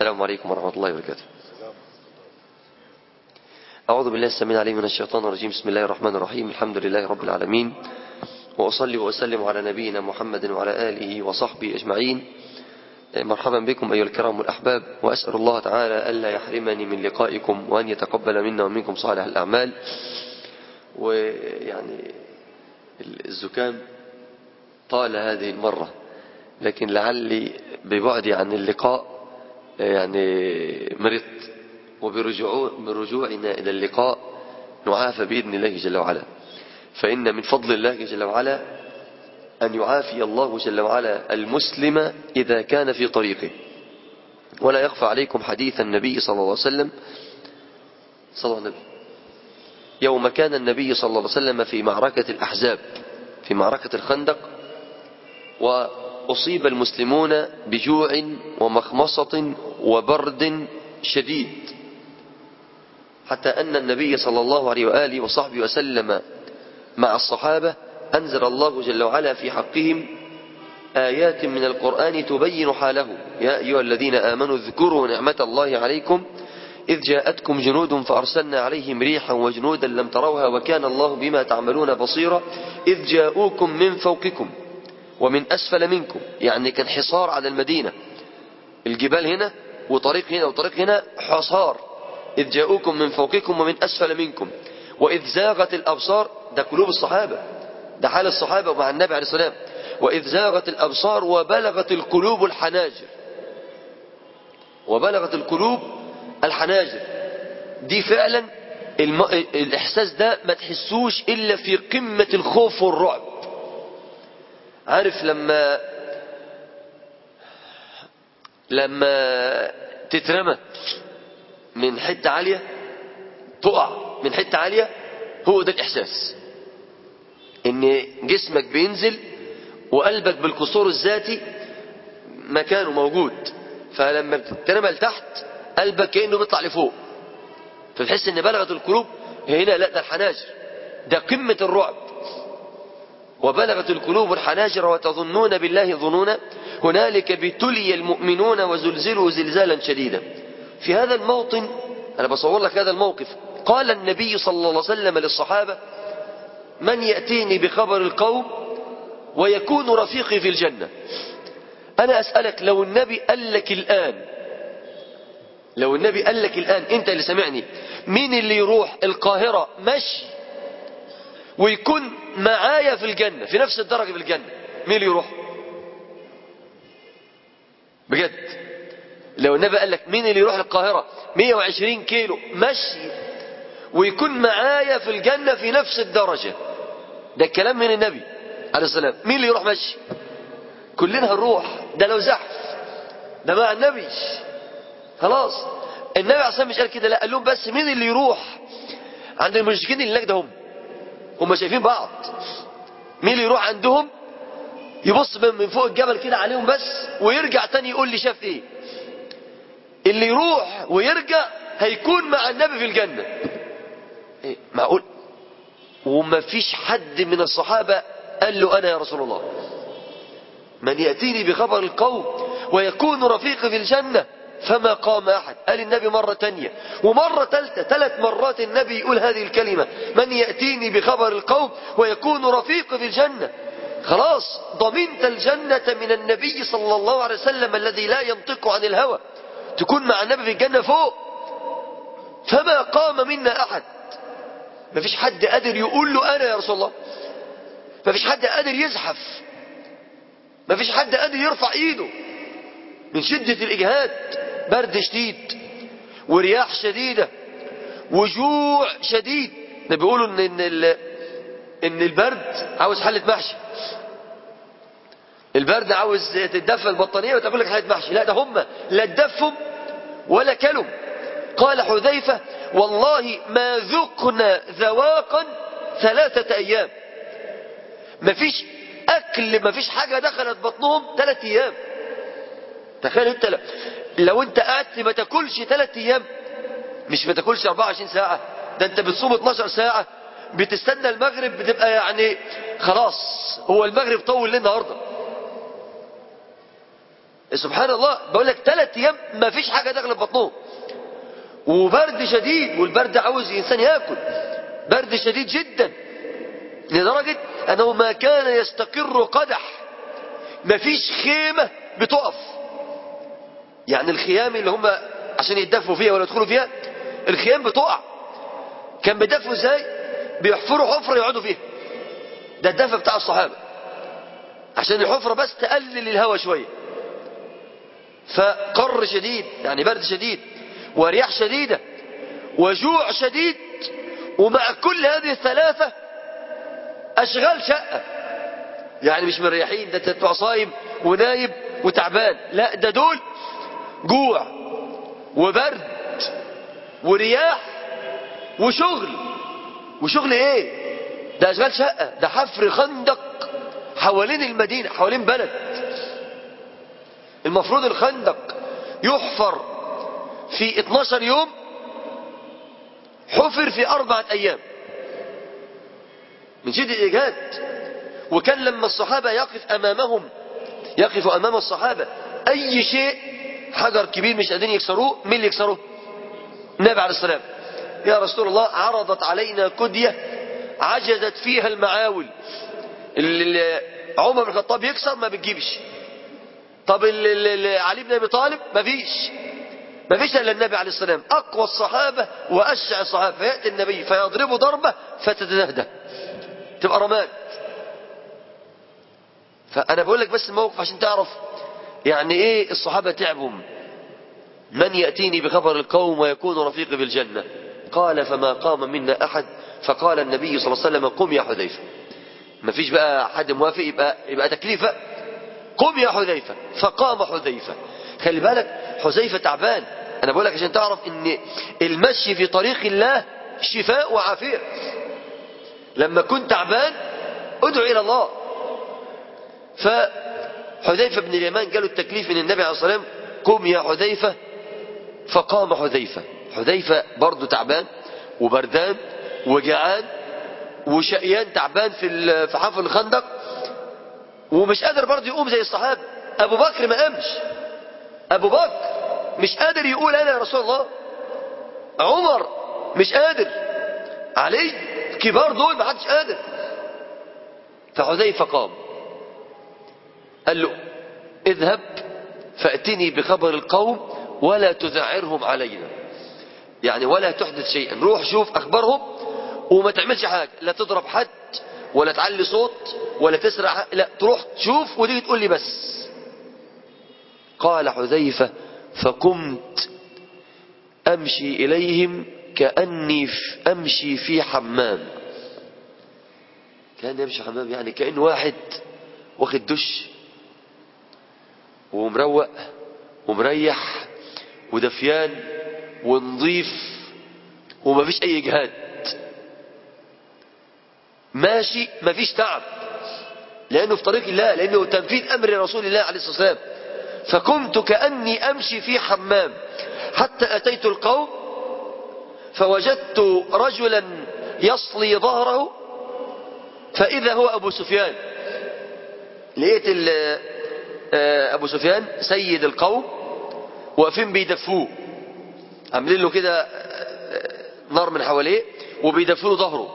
السلام عليكم ورحمة الله وبركاته أعوذ بالله السميع العليم من الشيطان الرجيم بسم الله الرحمن الرحيم الحمد لله رب العالمين وأصلي وأسلم على نبينا محمد وعلى آله وصحبه أجمعين مرحبا بكم أيها الكرام الأحباب وأسأل الله تعالى ألا يحرمني من لقائكم وأن يتقبل منا ومنكم صالح الأعمال ويعني الزكام طال هذه المرة لكن لعلي ببعدي عن اللقاء يعني مرضت وبرجوعنا إلى اللقاء نعافى بإذن الله جل وعلا فإن من فضل الله جل وعلا أن يعافي الله جل وعلا المسلم إذا كان في طريقه ولا يخفى عليكم حديث النبي صلى الله عليه وسلم صلى الله عليه وسلم يوم كان النبي صلى الله عليه وسلم في معركة الأحزاب في معركة الخندق وأصيب المسلمون بجوع ومخمصة وبرد شديد حتى أن النبي صلى الله عليه وآله وصحبه وسلم مع الصحابة أنزل الله جل وعلا في حقهم آيات من القرآن تبين حاله يا أيها الذين آمنوا اذكروا نعمة الله عليكم إذ جاءتكم جنود فأرسلنا عليهم ريحا وجنودا لم تروها وكان الله بما تعملون بصيرا إذ جاءوكم من فوقكم ومن أسفل منكم يعني كان حصار على المدينة الجبال هنا وطريق هنا وطريق هنا حصار إذ جاءوكم من فوقكم ومن أسفل منكم وإذ زاغت الأبصار ده قلوب الصحابة ده حال الصحابة مع النبي عليه السلام وإذ زاغت الأبصار وبلغت القلوب الحناجر وبلغت القلوب الحناجر دي فعلا الم... الإحساس ده ما تحسوش إلا في قمة الخوف والرعب عارف لما لما تترمى من حتة عالية تقع من حتة عالية هو ده الإحساس إن جسمك بينزل وقلبك بالقصور الذاتي مكانه موجود فلما بتترمى لتحت قلبك كأنه بيطلع لفوق فتحس إن بلغت القلوب هنا لا ده الحناجر ده قمة الرعب وبلغت القلوب الحناجر وتظنون بالله ظنونا هنالك ابتلي المؤمنون وزلزلوا زلزالا شديدا في هذا الموطن أنا بصور لك هذا الموقف قال النبي صلى الله عليه وسلم للصحابة من يأتيني بخبر القوم ويكون رفيقي في الجنة أنا أسألك لو النبي قال لك الآن لو النبي قال لك الآن أنت اللي سمعني مين اللي يروح القاهرة مشي ويكون معايا في الجنة في نفس الدرجة في الجنة مين اللي يروح بجد لو النبي قال لك مين اللي يروح القاهرة 120 كيلو مشي ويكون معايا في الجنة في نفس الدرجة ده الكلام من النبي عليه السلام مين اللي يروح مشي كلنا هنروح ده لو زحف ده مع النبي خلاص النبي عليه السلام مش قال كده لا قال لهم بس مين اللي يروح عند المشركين اللي هناك ده هم هم شايفين بعض مين اللي يروح عندهم يبص من فوق الجبل كده عليهم بس ويرجع تاني يقول لي شاف ايه اللي يروح ويرجع هيكون مع النبي في الجنة إيه معقول وما فيش حد من الصحابة قال له أنا يا رسول الله من يأتيني بخبر القوم ويكون رفيقي في الجنة فما قام أحد قال النبي مرة تانية ومرة ثالثة ثلاث مرات النبي يقول هذه الكلمة من يأتيني بخبر القوم ويكون رفيقي في الجنة خلاص ضمنت الجنة من النبي صلى الله عليه وسلم الذي لا ينطق عن الهوى تكون مع النبي في الجنة فوق فما قام منا أحد ما فيش حد قادر يقول له أنا يا رسول الله ما فيش حد قادر يزحف ما فيش حد قادر يرفع إيده من شدة الإجهاد برد شديد ورياح شديدة وجوع شديد ده بيقولوا إن, إن, إن البرد عاوز حلة محشي البرد عاوز تتدفى البطانية وتاكل لك حلة محشي لا ده هم لا اتدفوا ولا كلوا قال حذيفة والله ما ذقنا ذواقا ثلاثة أيام مفيش أكل مفيش حاجة دخلت بطنهم ثلاثة أيام تخيل انت لو انت قعدت ما تاكلش ثلاثة أيام مش ما تاكلش 24 ساعة ده انت بتصوم 12 ساعة بتستنى المغرب بتبقى يعني خلاص هو المغرب طول ليه النهارده سبحان الله بقول لك ثلاث ايام ما فيش حاجه داخله في بطنهم وبرد شديد والبرد عاوز انسان ياكل برد شديد جدا لدرجه انه ما كان يستقر قدح ما فيش خيمه بتقف يعني الخيام اللي هم عشان يتدفوا فيها ولا يدخلوا فيها الخيام بتقع كان بيدفوا ازاي بيحفروا حفره يقعدوا فيها ده الدفع بتاع الصحابه عشان الحفره بس تقلل الهواء شويه فقر شديد يعني برد شديد ورياح شديدة وجوع شديد ومع كل هذه الثلاثة أشغال شقة يعني مش مريحين ده تبقى صايم ونايب وتعبان لا ده دول جوع وبرد ورياح وشغل وشغل ايه ده أشغال شقة ده حفر خندق حوالين المدينة حوالين بلد المفروض الخندق يحفر في 12 يوم حفر في أربعة أيام من شدة الإجهاد وكان لما الصحابة يقف أمامهم يقف أمام الصحابة أي شيء حجر كبير مش قادرين يكسروه مين اللي يكسروه النبي عليه السلام يا رسول الله عرضت علينا كدية عجزت فيها المعاول اللي عمر بن الخطاب يكسر ما بتجيبش طب علي بن ابي طالب ما فيش ما فيش الا النبي عليه السلام اقوى الصحابه واشع الصحابه فياتي النبي فيضربه ضربه فتتدهده تبقى رماد فانا بقول لك بس الموقف عشان تعرف يعني ايه الصحابه تعبوا من ياتيني بخبر القوم ويكون رفيقي في الجنه قال فما قام منا احد فقال النبي صلى الله عليه وسلم قم يا حذيفه ما فيش بقى حد موافق يبقى يبقى تكليفه قم يا حذيفة فقام حذيفة خلي بالك حذيفة تعبان أنا بقول لك عشان تعرف إن المشي في طريق الله شفاء وعافية لما كنت تعبان ادعو إلى الله فحذيفة بن اليمان قالوا التكليف من النبي عليه الصلاة والسلام قم يا حذيفة فقام حذيفة حذيفة برضه تعبان وبردان وجعان وشقيان تعبان في في حفر الخندق ومش قادر برضه يقوم زي الصحابة أبو بكر ما قامش أبو بكر مش قادر يقول أنا يا رسول الله عمر مش قادر علي كبار دول ما حدش قادر فحذيفة قام قال له اذهب فأتني بخبر القوم ولا تذعرهم علينا يعني ولا تحدث شيئا روح شوف أخبارهم وما تعملش حاجة لا تضرب حد ولا تعلي صوت ولا تسرع لا تروح تشوف وتيجي تقول لي بس قال حذيفة فقمت أمشي إليهم كأني أمشي في حمام كأني أمشي حمام يعني كأن واحد واخد دش ومروق ومريح ودفيان ونظيف وما فيش أي إجهاد ماشي ما فيش تعب لأنه في طريق الله لأنه تنفيذ أمر رسول الله عليه الصلاة والسلام فكنت كأني أمشي في حمام حتى أتيت القوم فوجدت رجلا يصلي ظهره فإذا هو أبو سفيان لقيت أبو سفيان سيد القوم واقفين بيدفوه عاملين له كده نار من حواليه وبيدفوا له ظهره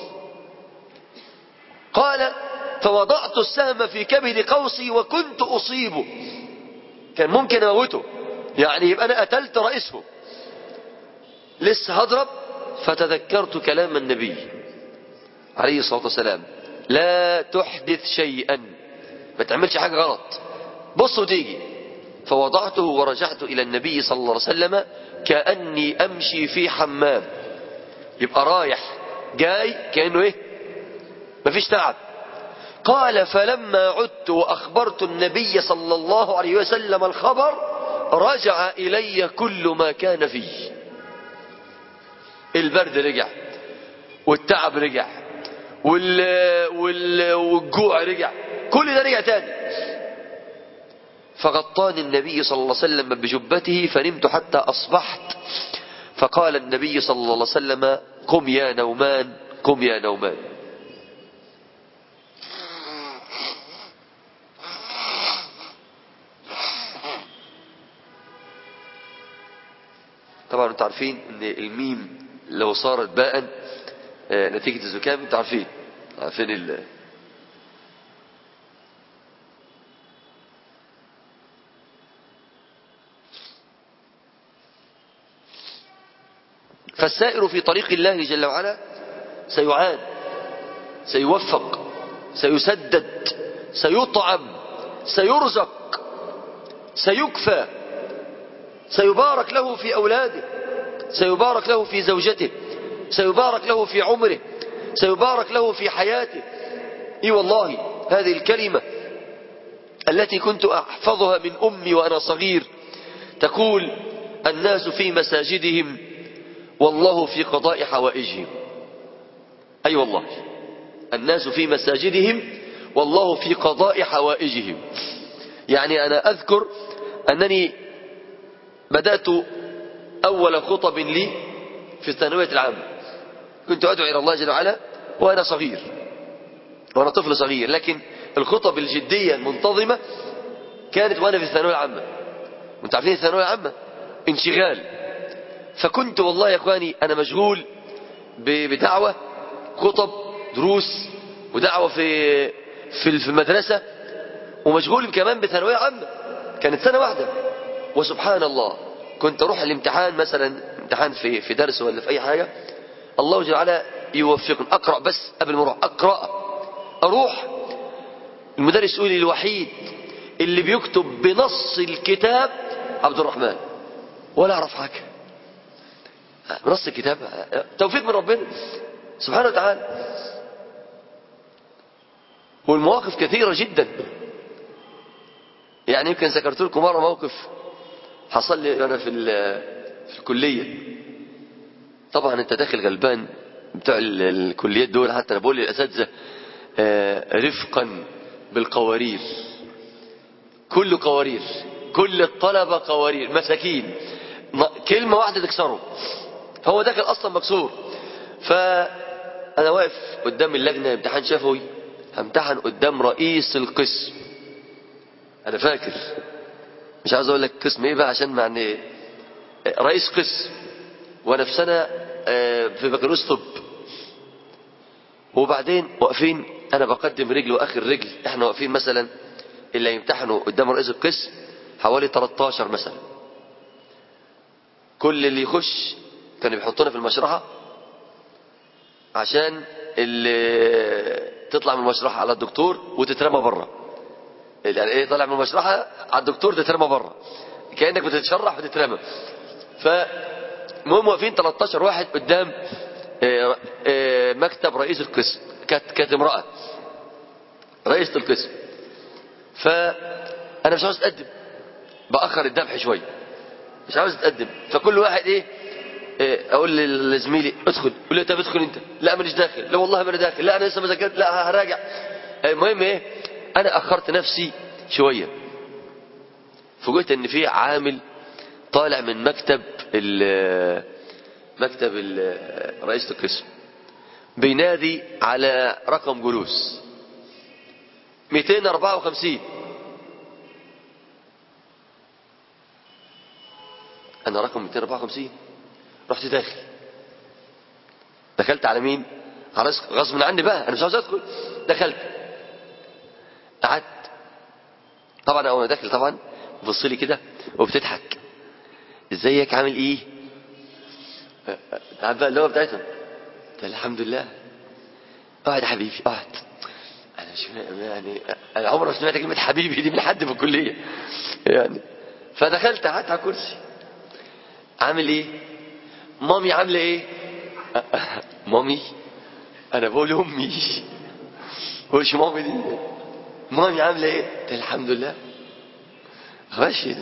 قال فوضعت السهم في كبد قوسي وكنت أصيبه كان ممكن أموته يعني يبقى أنا قتلت رئيسه لسه هضرب فتذكرت كلام النبي عليه الصلاة والسلام لا تحدث شيئا ما تعملش حاجة غلط بص وتيجي فوضعته ورجعت إلى النبي صلى الله عليه وسلم كأني أمشي في حمام يبقى رايح جاي كأنه إيه مفيش تعب قال فلما عدت وأخبرت النبي صلى الله عليه وسلم الخبر رجع إلي كل ما كان فيه البرد رجع والتعب رجع وال... وال... والجوع رجع كل ده رجع تاني فغطاني النبي صلى الله عليه وسلم بجبته فنمت حتى أصبحت فقال النبي صلى الله عليه وسلم قم يا نومان قم يا نومان طبعا انتوا عارفين ان الميم لو صارت باء آه، نتيجة الزكام انتوا عارفين عارفين ال فالسائر في طريق الله جل وعلا سيعان سيوفق سيسدد سيطعم سيرزق سيكفى سيبارك له في أولاده سيبارك له في زوجته سيبارك له في عمره سيبارك له في حياته اي والله هذه الكلمة التي كنت أحفظها من أمي وأنا صغير تقول الناس في مساجدهم والله في قضاء حوائجهم أي أيوة والله الناس في مساجدهم والله في قضاء حوائجهم يعني أنا أذكر أنني بدأت أول خطب لي في الثانوية العامة كنت أدعو إلى الله جل وعلا وأنا صغير وأنا طفل صغير لكن الخطب الجدية المنتظمة كانت وأنا في الثانوية العامة وانتم عارفين الثانوية العامة انشغال فكنت والله يا اخواني انا مشغول بدعوة خطب دروس ودعوة في في في المدرسة ومشغول كمان بثانوية عامة كانت سنة واحدة وسبحان الله كنت اروح الامتحان مثلا امتحان في في درس ولا في اي حاجة الله جل وعلا يوفقني اقرا بس قبل ما اروح اقرا اروح المدرس يقول لي الوحيد اللي بيكتب بنص الكتاب عبد الرحمن ولا اعرف حاجه نص الكتاب توفيق من ربنا سبحانه وتعالى والمواقف كثيرة جدا يعني يمكن ذكرت لكم مرة موقف حصل لي أنا في, في الكلية طبعا أنت داخل غلبان بتوع الكليات دول حتى أنا بقول للأساتذة رفقا بالقوارير كل قوارير كل الطلبة قوارير مساكين كلمة واحدة تكسره هو داخل اصلا مكسور فانا واقف قدام اللجنه امتحان شفوي همتحن قدام رئيس القسم انا فاكر مش عاوز اقول لك قسم ايه بقى عشان يعني رئيس قسم وانا في سنه في بكالوريوس طب وبعدين واقفين انا بقدم رجل واخر رجل احنا واقفين مثلا اللي يمتحنوا قدام رئيس القسم حوالي 13 مثلا كل اللي يخش كانوا بيحطونا في المشرحة عشان اللي تطلع من المشرحة على الدكتور وتترمى بره يعني ايه طالع من المشرحة على الدكتور تترمى بره كأنك بتتشرح وتترمى فالمهم واقفين 13 واحد قدام مكتب رئيس القسم كانت كانت امرأة رئيسة القسم فأنا مش عاوز أتقدم بأخر الذبح شوية مش عاوز أتقدم فكل واحد ايه اقول لزميلي ادخل يقول لي طب ادخل انت لا مانيش داخل لا والله ما انا داخل لا انا لسه ما ذاكرت لا هراجع المهم ايه انا اخرت نفسي شويه فوجئت ان في عامل طالع من مكتب ال مكتب ال رئيسة القسم بينادي على رقم جلوس 254 انا رقم 254 رحت داخل دخلت على مين على غصب عني بقى انا مش عاوز ادخل دخلت قعدت طبعا اول ما داخل طبعا بص لي كده وبتضحك ازيك عامل ايه تعال بقى اللغه بتاعتهم الحمد لله اقعد يا حبيبي اقعد انا مش يعني انا عمري ما سمعت كلمه حبيبي دي من حد في الكليه يعني فدخلت قعدت على كرسي عامل ايه مامي عامله ايه مامي انا بقول امي هوش مامي دي مامي عامله ايه الحمد لله ماشي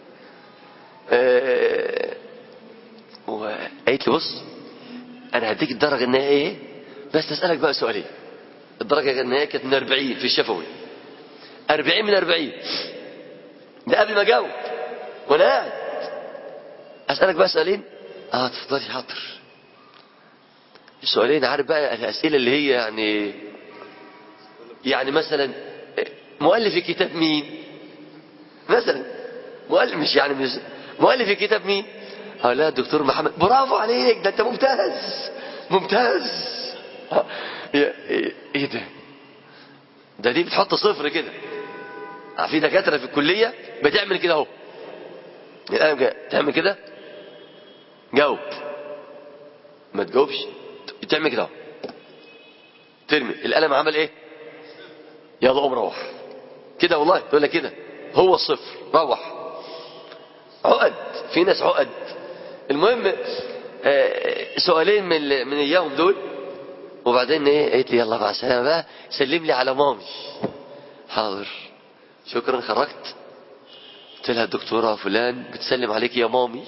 آه وقالت لي بص انا هديك الدرجه النهائيه ايه بس اسالك بقى سؤالين الدرجه النهائيه كانت من 40 في الشفوي 40 من 40 ده قبل ما اجاوب وانا قاعد اسالك بقى سؤالين اه تفضلي حاضر السؤالين عارف بقى الاسئله اللي هي يعني يعني مثلا مؤلف الكتاب مين مثلا مؤلف مش يعني مش مؤلف الكتاب مين اه لا دكتور محمد برافو عليك ده انت ممتاز ممتاز آه، يا- ايه إيه ده ده دي بتحط صفر كده آه، في دكاتره في الكليه بتعمل كده اهو الآن جا- تعمل كده جاوب ما تجاوبش تعمل كده اهو ترمي القلم عمل ايه يلا قوم روح كده والله تقول لك كده هو الصفر روح عقد في ناس عقد المهم آه، سؤالين من ال- من اياهم دول وبعدين ايه قالت لي يلا مع السلامه بقى سلم لي على مامي حاضر شكرا خرجت قلت لها الدكتوره فلان بتسلم عليك يا مامي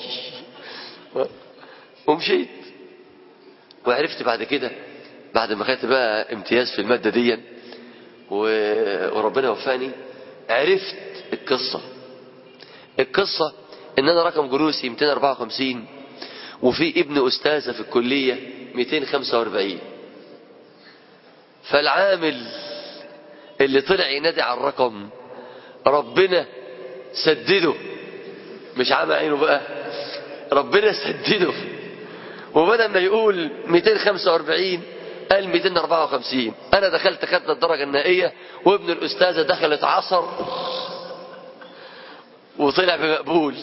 ومشيت وعرفت بعد كده بعد ما خدت بقى امتياز في الماده دي و- وربنا وفاني عرفت القصه القصة ان انا رقم جلوسي 254 وفي ابن استاذة في الكلية 245 فالعامل اللي طلع ينادي على الرقم ربنا سدده مش عامل عينه بقى ربنا سدده وبدل ما يقول 245 قال 254 انا دخلت خدت الدرجة النهائية وابن الاستاذة دخلت عصر وطلع بمقبول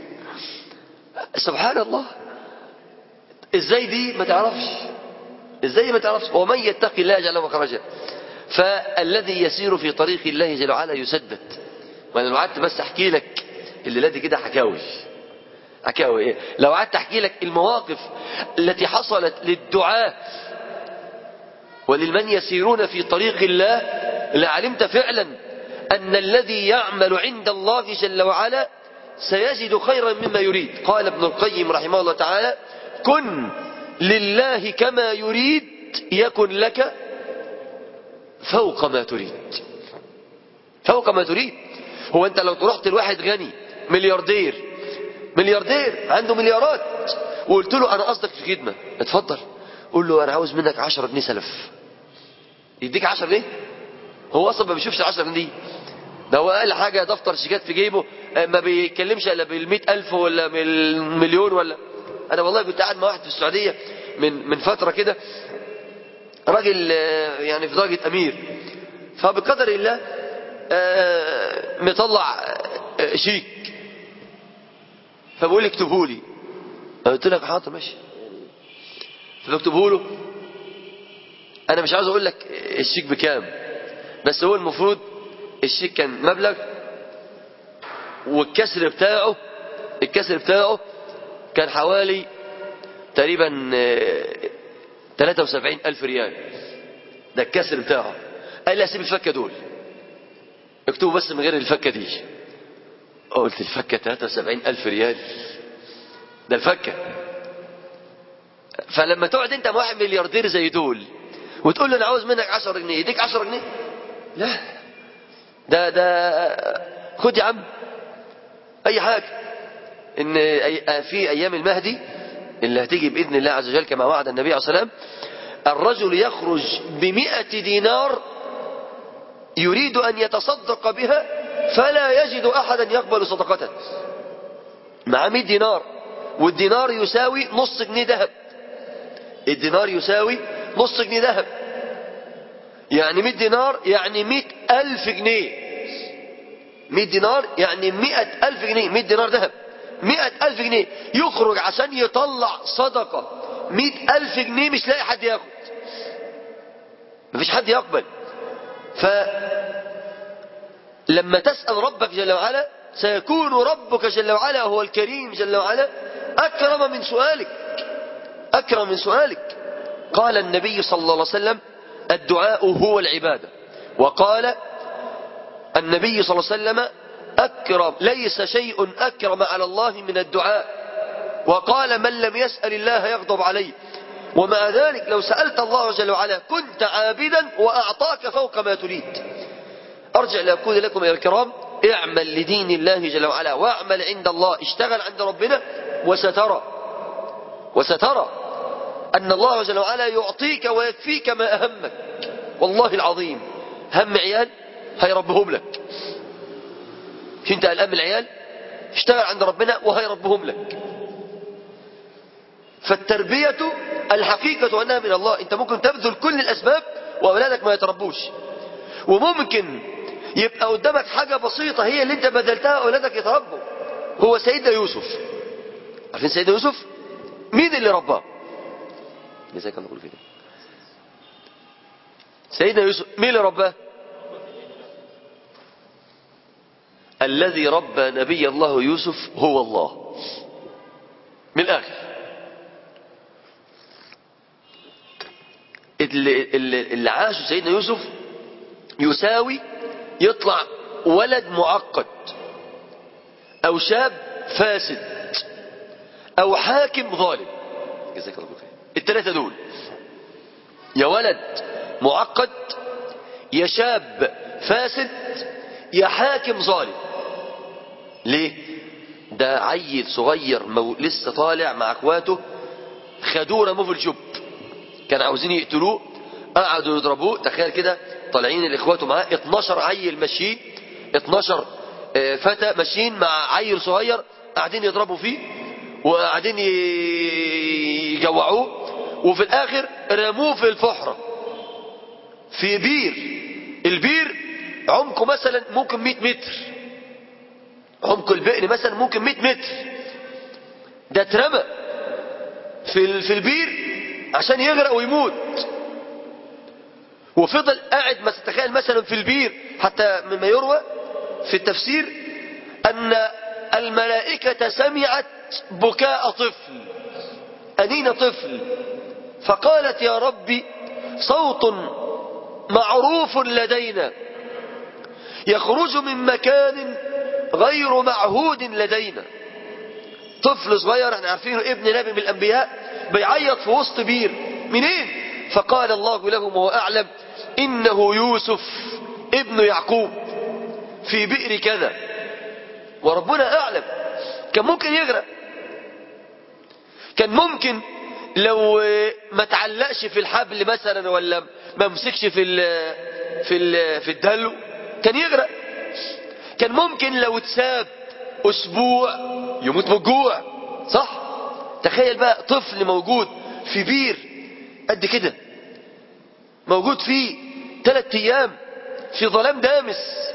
سبحان الله ازاي دي ما تعرفش ازاي ما تعرفش ومن يتقي الله يجعل له مخرجا فالذي يسير في طريق الله جل وعلا يسدد وانا لو قعدت بس احكي لك الليله دي كده حكاوي حكاوي ايه لو قعدت احكي لك المواقف التي حصلت للدعاة ولمن يسيرون في طريق الله لعلمت فعلا أن الذي يعمل عند الله جل وعلا سيجد خيرا مما يريد قال ابن القيم رحمه الله تعالى كن لله كما يريد يكن لك فوق ما تريد فوق ما تريد هو انت لو رحت لواحد غني ملياردير ملياردير عنده مليارات وقلت له انا قصدك في خدمه اتفضل قول له انا عاوز منك 10 جنيه سلف يديك 10 جنيه هو اصلا ما بيشوفش 10 جنيه دي ده هو اقل حاجه دفتر شيكات في جيبه آه، ما بيتكلمش الا بال ألف ولا بالمليون ولا انا والله كنت قاعد مع واحد في السعوديه من من فتره كده راجل آه، يعني في درجه امير فبقدر الله آه، مطلع آه، شيك فبقول لي اكتبه لي قلت لك حاضر ماشي فبكتبه له انا مش عاوز اقول لك الشيك بكام بس هو المفروض الشيك كان مبلغ والكسر بتاعه الكسر بتاعه كان حوالي تقريبا آه، 73 ألف ريال ده الكسر بتاعه قال لي اسيب الفكة دول اكتبوا بس من غير الفكة دي قلت الفكة 73 ألف ريال ده الفكة فلما تقعد انت مع واحد ملياردير زي دول وتقول له انا عاوز منك 10 جنيه يديك 10 جنيه لا ده ده خد يا عم اي حاجه ان أي- في ايام المهدي اللي هتيجي باذن الله عز وجل كما وعد النبي عليه الصلاه والسلام الرجل يخرج بمئة دينار يريد ان يتصدق بها فلا يجد احدا يقبل صدقته مع 100 دينار والدينار يساوي نص جنيه ذهب الدينار يساوي نص جنيه ذهب يعني 100 دينار يعني 100 ألف جنيه 100 دينار يعني 100 ألف جنيه 100 دينار ذهب 100 ألف جنيه يخرج عشان يطلع صدقة 100 ألف جنيه مش لاقي حد ياخد مفيش حد يقبل فلما تسأل ربك جل وعلا سيكون ربك جل وعلا هو الكريم جل وعلا أكرم من سؤالك أكرم من سؤالك قال النبي صلى الله عليه وسلم الدعاء هو العبادة وقال النبي صلى الله عليه وسلم أكرم ليس شيء أكرم على الله من الدعاء وقال من لم يسأل الله يغضب عليه ومع ذلك لو سألت الله جل وعلا كنت عابدا وأعطاك فوق ما تريد أرجع لأقول لكم يا الكرام اعمل لدين الله جل وعلا واعمل عند الله اشتغل عند ربنا وسترى وسترى أن الله جل وعلا يعطيك ويكفيك ما أهمك والله العظيم هم عيال هيربهم لك مش انت قلقان من العيال اشتغل عند ربنا وهيربهم لك فالتربية الحقيقة أنها من الله أنت ممكن تبذل كل الأسباب وأولادك ما يتربوش وممكن يبقى قدامك حاجة بسيطة هي اللي أنت بذلتها أولادك يتربوا هو سيدنا يوسف عارفين سيدنا يوسف مين اللي رباه جزاك الله كل خير سيدنا يوسف مين اللي رباه الذي ربى نبي الله يوسف هو الله من الآخر اللي, اللي, اللي عاشه سيدنا يوسف يساوي يطلع ولد معقد أو شاب فاسد أو حاكم ظالم جزاك الله خير الثلاثة دول يا ولد معقد يا شاب فاسد يا حاكم ظالم ليه ده عيل صغير مو... لسه طالع مع اخواته خدوه رموه في الجب كانوا عاوزين يقتلوه قعدوا يضربوه تخيل كده طالعين الاخواته معاه 12 عيل ماشيين 12 فتى ماشيين مع عيل صغير قاعدين يضربوا فيه وقاعدين يجوعوه وفي الاخر رموه في الفحرة في بير البير عمقه مثلا ممكن 100 متر عمق البئر مثلا ممكن 100 متر ده اترمى في في البير عشان يغرق ويموت وفضل قاعد ما تتخيل مثلا في البير حتى مما يروى في التفسير أن الملائكة سمعت بكاء طفل أنين طفل فقالت يا ربي صوت معروف لدينا يخرج من مكان غير معهود لدينا طفل صغير احنا عارفينه ابن نبي من الأنبياء بيعيط في وسط بير منين فقال الله لهم وهو أعلم إنه يوسف ابن يعقوب في بئر كذا وربنا أعلم كان ممكن يغرق كان ممكن لو ما تعلقش في الحبل مثلا ولا ما مسكش في ال في ال في الدلو كان يغرق كان ممكن لو اتساب اسبوع يموت من الجوع صح تخيل بقى طفل موجود في بير قد كده موجود فيه ثلاث ايام في ظلام دامس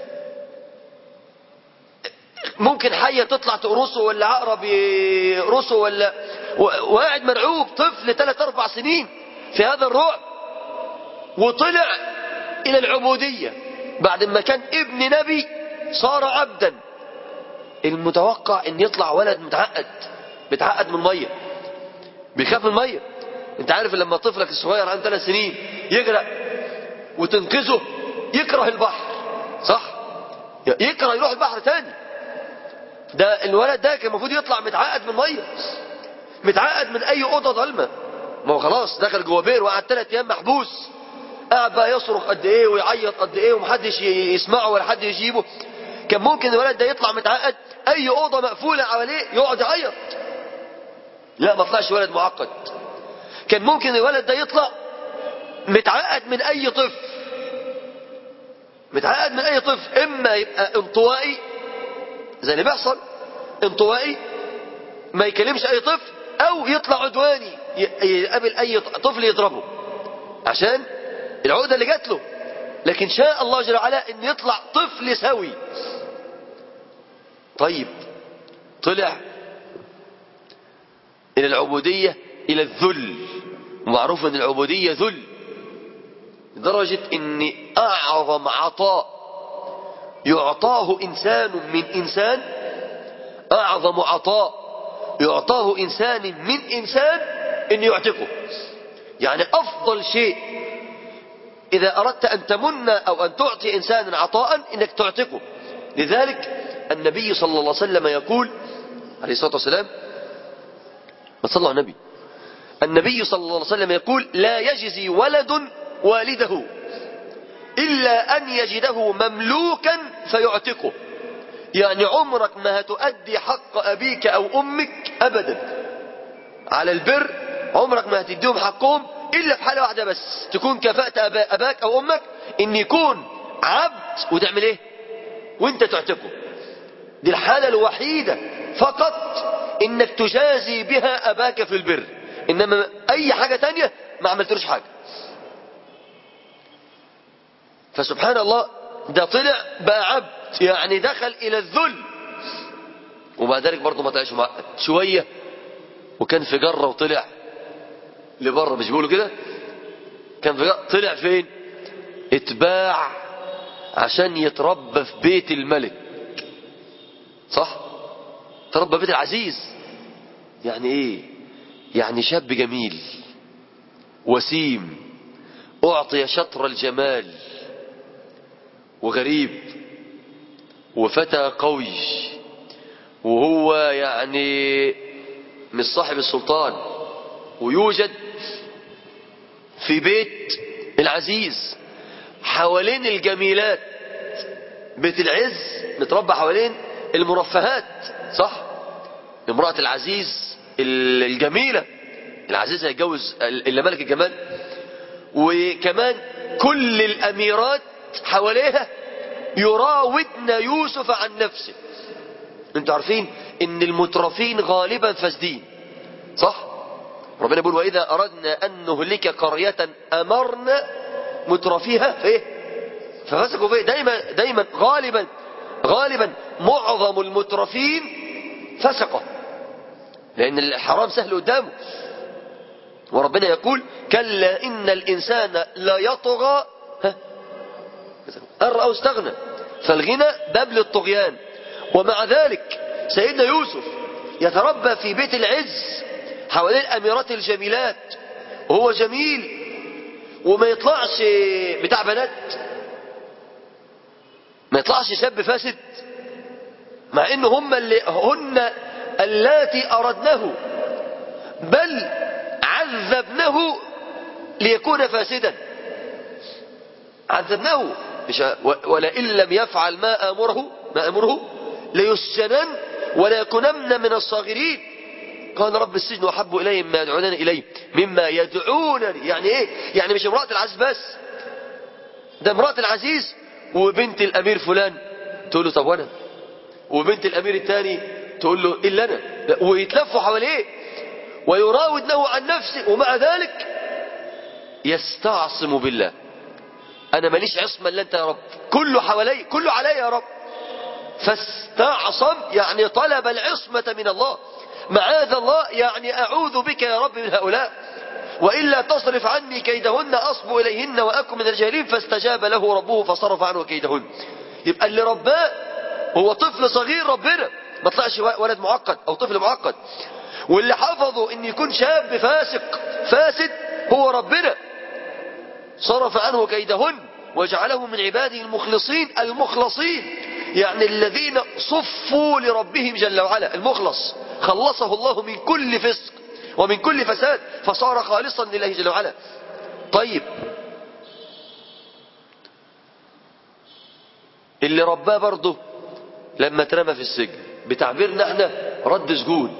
ممكن حية تطلع تقرصه ولا عقرب يقرصه ولا وقاعد مرعوب طفل ثلاث اربع سنين في هذا الرعب وطلع الى العبودية بعد ما كان ابن نبي صار عبدا المتوقع ان يطلع ولد متعقد متعقد من المية بيخاف من المية انت عارف لما طفلك الصغير عنده ثلاث سنين يغرق وتنقذه يكره البحر صح يكره يروح البحر تاني ده الولد ده كان المفروض يطلع متعقد من الميه متعقد من اي اوضه ضلمه ما هو خلاص دخل جوه بير وقعد ثلاث ايام محبوس قاعد بقى يصرخ قد ايه ويعيط قد ايه ومحدش يسمعه ولا حد يجيبه كان ممكن الولد ده يطلع متعقد اي اوضه مقفوله حواليه يقعد يعيط لا ما طلعش ولد معقد كان ممكن الولد ده يطلع متعقد من اي طفل متعقد من اي طفل اما يبقى انطوائي زي اللي بيحصل انطوائي ما يكلمش اي طفل او يطلع عدواني يقابل اي طفل يضربه عشان العقدة اللي جات له لكن شاء الله جل وعلا ان يطلع طفل سوي طيب طلع الى العبودية الى الذل ومعروف ان العبودية ذل لدرجة ان اعظم عطاء يعطاه إنسان من إنسان أعظم عطاء يعطاه إنسان من إنسان إن يعتقه يعني أفضل شيء إذا أردت أن تمن أو أن تعطي إنسانا عطاء إنك تعتقه لذلك النبي صلى الله عليه وسلم يقول عليه الصلاة والسلام ما صلى على النبي النبي صلى الله عليه وسلم يقول لا يجزي ولد والده إلا أن يجده مملوكا فيعتقه يعني عمرك ما هتؤدي حق أبيك أو أمك أبدا على البر عمرك ما هتديهم حقهم إلا في حالة واحدة بس تكون كفأت أباك أو أمك إن يكون عبد وتعمل إيه وانت تعتقه دي الحالة الوحيدة فقط انك تجازي بها اباك في البر انما اي حاجة تانية ما عملتلوش حاجة فسبحان الله ده طلع بقى عبد يعني دخل الى الذل ومع ذلك برضه ما طلعش مع شوية وكان في جرة وطلع لبره مش بيقولوا كده كان في جرة طلع فين اتباع عشان يتربى في بيت الملك صح تربى بيت العزيز يعني ايه يعني شاب جميل وسيم اعطي شطر الجمال وغريب وفتى قوي وهو يعني مش صاحب السلطان ويوجد في بيت العزيز حوالين الجميلات بيت العز متربى حوالين المرفهات صح امرأة العزيز الجميلة العزيز هيتجوز اللي ملك الجمال وكمان كل الأميرات حواليها يراودن يوسف عن نفسه انتوا عارفين ان المترفين غالبا فاسدين صح ربنا بيقول واذا اردنا ان نهلك قرية امرنا مترفيها فايه ففسقوا فيه دايما دايما غالبا غالبا معظم المترفين فسقة لان الحرام سهل قدامه وربنا يقول كلا ان الانسان لا يطغى ها أن رأوا استغنى فالغنى باب للطغيان ومع ذلك سيدنا يوسف يتربى في بيت العز حوالين الأميرات الجميلات وهو جميل وما يطلعش بتاع بنات ما يطلعش شاب فاسد مع ان هم اللي هن اللاتي اردنه بل عذبنه ليكون فاسدا عذبناه مش ولئن لم يفعل ما امره ما امره ليسجنن ولا يكونن من الصاغرين قال رب السجن احب الي مما يدعونني اليه مما يدعونني يعني ايه يعني مش امراه العزيز بس ده امراه العزيز وبنت الامير فلان تقول له طب وانا وبنت الامير الثاني تقول له الا انا ويتلفوا حواليه ويراودنه عن نفسه ومع ذلك يستعصم بالله انا ماليش عصمه الا انت يا رب كله حوالي كله علي يا رب فاستعصم يعني طلب العصمه من الله معاذ الله يعني اعوذ بك يا رب من هؤلاء والا تصرف عني كيدهن اصب اليهن واكن من الجاهلين فاستجاب له ربه فصرف عنه كيدهن يبقى اللي رباه هو طفل صغير ربنا ما طلعش ولد معقد او طفل معقد واللي حفظه ان يكون شاب فاسق فاسد هو ربنا صرف عنه كيدهن وجعله من عباده المخلصين المخلصين يعني الذين صفوا لربهم جل وعلا المخلص خلصه الله من كل فسق ومن كل فساد فصار خالصا لله جل وعلا طيب اللي رباه برضه لما اترمى في السجن بتعبيرنا احنا رد سجون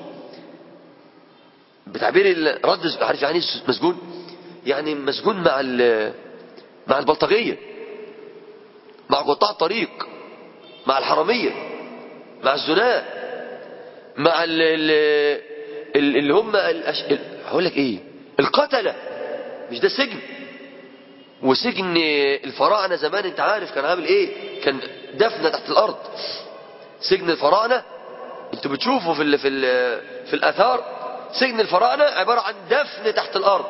بتعبير رد سجون عارف يعني مسجون يعني مسجون مع مع البلطجية مع قطاع الطريق مع الحرامية مع الزناء مع ال ال اللي هم الأش... هقول لك ايه القتلة مش ده سجن وسجن الفراعنة زمان انت عارف كان عامل ايه كان دفنة تحت الارض سجن الفراعنة انتوا بتشوفوا في ال في ال في الاثار سجن الفراعنة عبارة عن دفن تحت الارض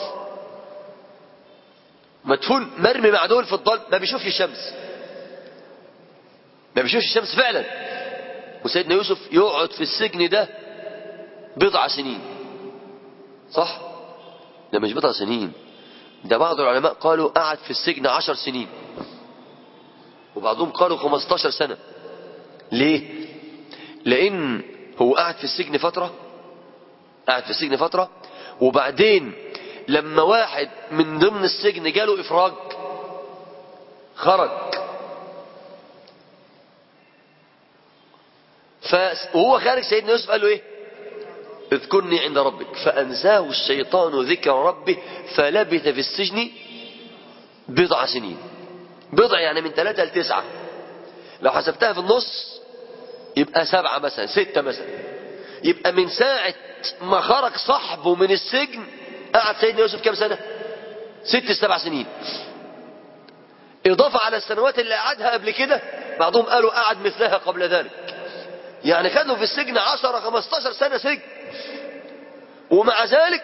مدفون مرمي مع دول في الظل ما بيشوفش الشمس ما بيشوفش الشمس فعلا وسيدنا يوسف يقعد في السجن ده بضع سنين صح ده مش بضع سنين ده بعض العلماء قالوا قعد في السجن عشر سنين وبعضهم قالوا خمستاشر سنة ليه لان هو قعد في السجن فترة قعد في السجن فترة وبعدين لما واحد من ضمن السجن جاله افراج خرج وهو خارج سيدنا يوسف قال له ايه اذكرني عند ربك فأنساه الشيطان ذكر ربه فلبث في السجن بضع سنين بضع يعني من ثلاثة لتسعة لو حسبتها في النص يبقى سبعة مثلا ستة مثلا يبقى من ساعة ما خرج صاحبه من السجن قعد سيدنا يوسف كام سنة ست سبع سنين إضافة على السنوات اللي قعدها قبل كده بعضهم قالوا قعد مثلها قبل ذلك يعني خدوا في السجن 10 15 سنة سجن ومع ذلك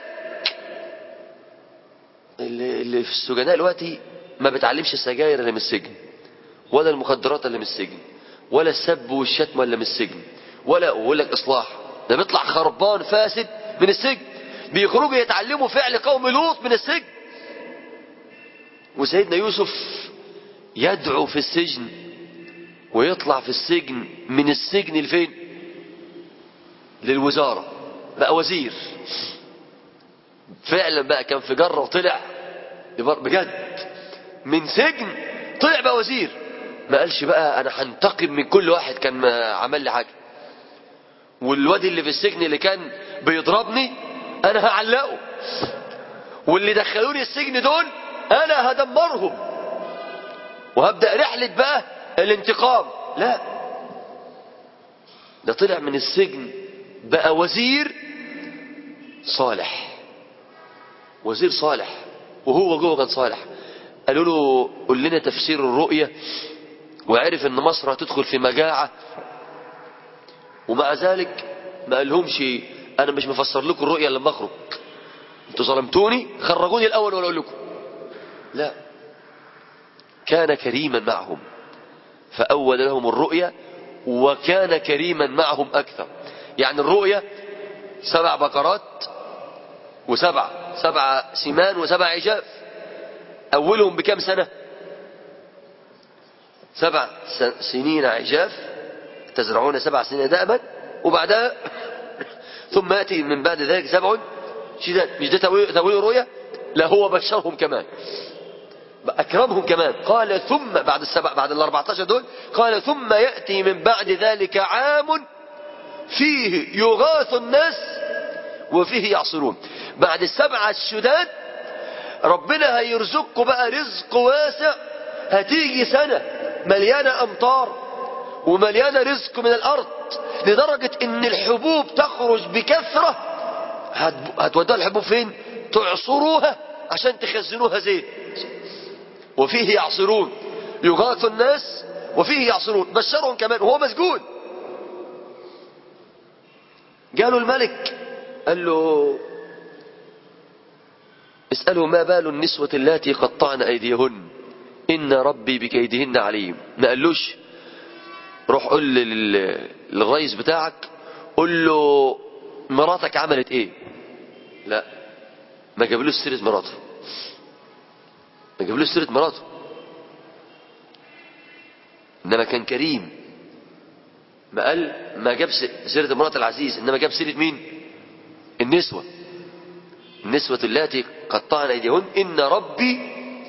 اللي, اللي في السجناء دلوقتي ما بتعلمش السجاير اللي من السجن ولا المخدرات اللي من السجن ولا السب والشتم اللي من السجن ولا يقول لك اصلاح ده بيطلع خربان فاسد من السجن بيخرجوا يتعلموا فعل قوم لوط من السجن وسيدنا يوسف يدعو في السجن ويطلع في السجن من السجن لفين للوزارة بقى وزير فعلا بقى كان في جرة وطلع بجد من سجن طلع بقى وزير ما قالش بقى انا هنتقم من كل واحد كان عمل لي حاجة والواد اللي في السجن اللي كان بيضربني انا هعلقه واللي دخلوني السجن دول انا هدمرهم وهبدأ رحلة بقى الانتقام لا ده طلع من السجن بقى وزير صالح وزير صالح وهو جوه كان صالح قالوا له قول لنا تفسير الرؤية وعرف ان مصر هتدخل في مجاعة ومع ذلك ما قالهمش انا مش مفسر لكم الرؤية لما اخرج انتوا ظلمتوني خرجوني الاول ولا اقول لكم لا كان كريما معهم فأول لهم الرؤيا وكان كريما معهم أكثر يعني الرؤيا سبع بقرات وسبع سبع سمان وسبع عجاف أولهم بكم سنة سبع سنين عجاف تزرعون سبع سنين دأبا وبعدها ثم يأتي من بعد ذلك سبع شداد مش ده تأويل الرؤيا لا هو بشرهم كمان أكرمهم كمان قال ثم بعد السبع بعد ال 14 دول قال ثم يأتي من بعد ذلك عام فيه يغاث الناس وفيه يعصرون بعد السبعة الشداد ربنا هيرزقكم بقى رزق واسع هتيجي سنة مليانة أمطار ومليانة رزق من الأرض لدرجة إن الحبوب تخرج بكثرة هتودوا الحبوب فين تعصروها عشان تخزنوها زيت وفيه يعصرون يغاث الناس وفيه يعصرون بشرهم كمان وهو مسجون قالوا الملك قال له اسألوا ما بال النسوة اللاتي قطعن أيديهن إن ربي بكيدهن عليم ما قالوش روح قول للرئيس بتاعك قول له مراتك عملت ايه لا ما جابلوش سيرة مراته ما جابلوش سيرة مراته انما كان كريم ما قال ما جاب سيرة مرات العزيز انما جاب سيرة مين النسوة النسوة اللاتي قطعن ايديهن ان ربي